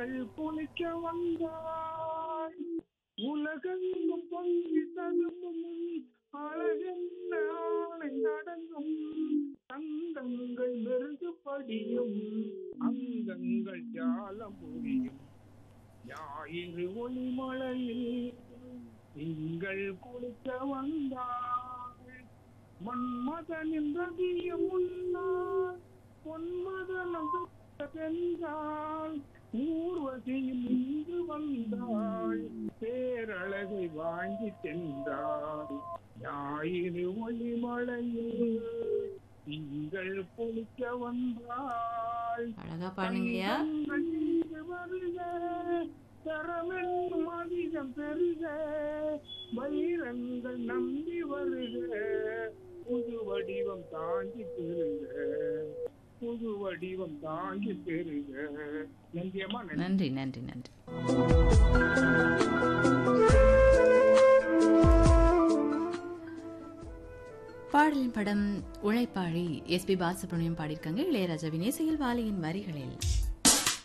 திங்கள் குளிக்க வந்தாய் உலகெங்கும் பொங்கி ததும்பும் அழகென்ன ஆணை அடங்கும் தங்கங்கள் மெருகு படியும் அங்கங்கள் ஜாலம் புரியும் ஞாயிறு ஒளிமலையில் திங்கள் குளிக்க வந்தாய் மன்மதனின் ரதியும் உன்னார் பொன்மதனம் பெற்றால் ஊர்வசியில் இங்கு வந்தாய் பேரழகை வாங்கி சென்றாய் ஞாயிறு ஒளிமலையில் திங்கள் குளிக்க வந்தாய் அழகா பாடுங்கய்யா தங்கங்கள் இங்கு வருக தரமென்னும் அதிகம் பெருக வைரங்கள் நம்பி வருக புது வடிவம் தாங்கி பெறுக புது வடிவம் தாங்கி பெறுக நன்றியம்மா நன்றி நன்றி நன்றி நன்றி பாடலின் படம் உழைப்பாளி எஸ்பி பாலசுப்ரமணியம் பாடியிருக்காங்க இளையராஜாவின் இசையில் வாலியின் வரிகளில்